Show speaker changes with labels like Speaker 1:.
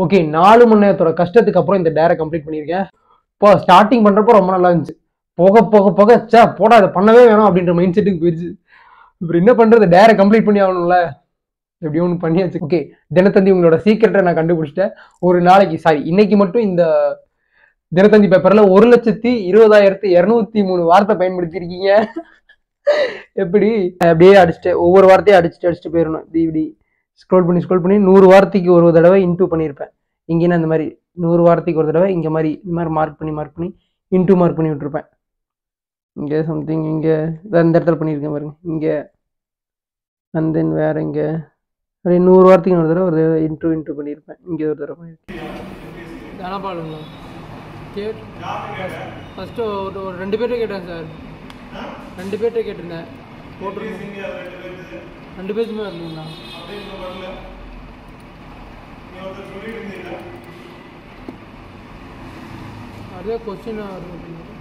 Speaker 1: okay நாலு மணி நேரத்தோட கஷ்டத்துக்கு அப்புறம் இந்த டேரை கம்ப்ளீட் பண்ணியிருக்கேன் இப்போ ஸ்டார்டிங் பண்றப்போ ரொம்ப நல்லா இருந்துச்சு போக போக போக சே போடா இதை பண்ணவே வேணும் அப்படின்ற மைண்ட் செட்டுக்கு போயிடுச்சு அப்புறம் என்ன பண்றது டேரை கம்ப்ளீட் பண்ணி ஆகணும்ல எப்படியோ ஒன்று பண்ணியாச்சு ஓகே தினத்தந்தி உங்களோட சீக்கிரட்டை நான் கண்டுபிடிச்சிட்டேன் ஒரு நாளைக்கு சாரி இன்னைக்கு மட்டும் இந்த தினத்தந்தி பேப்பர்ல ஒரு லட்சத்தி இருபதாயிரத்தி இருநூத்தி மூணு வார்த்தை பயன்படுத்தியிருக்கீங்க எப்படி அப்படியே அடிச்சுட்டு ஒவ்வொரு வார்த்தையும் அடிச்சுட்டு அடிச்சுட்டு போயிடணும் இப்படி இப்படி ஸ்க்ரோல் பண்ணி ஸ்க்ரோல் பண்ணி நூறு வார்த்தைக்கு ஒரு தடவை இன்டூ பண்ணியிருப்பேன் இங்கேனா இந்த மாதிரி நூறு வார்த்தைக்கு ஒரு தடவை இங்கே மாதிரி இந்த மாதிரி மார்க் பண்ணி மார்க் பண்ணி இன்டூ மார்க் பண்ணி விட்டுருப்பேன் இங்கே சம்திங் இங்கே இந்த இடத்துல பண்ணியிருக்கேன் பாருங்க இங்கே அண்ட் தென் வேற இங்கே அப்படியே நூறு வார்த்தைக்கு ஒரு தடவை ஒரு இன்டூ இன்டூ பண்ணியிருப்பேன் இங்கே ஒரு தடவை பண்ணியிருக்கேன்
Speaker 2: தனபாலுங்களா கேட் ஃபஸ்ட்டு ஒரு ஒரு ரெண்டு பேர்கிட்ட கேட்டேன் சார் ரெண்டு பேர்கிட்ட கேட்டிருந்தேன் போட்டிருந்தேன் ரெண்டு பேருக்குமே வரணுங்களா அதே கொஸ்டின் வருது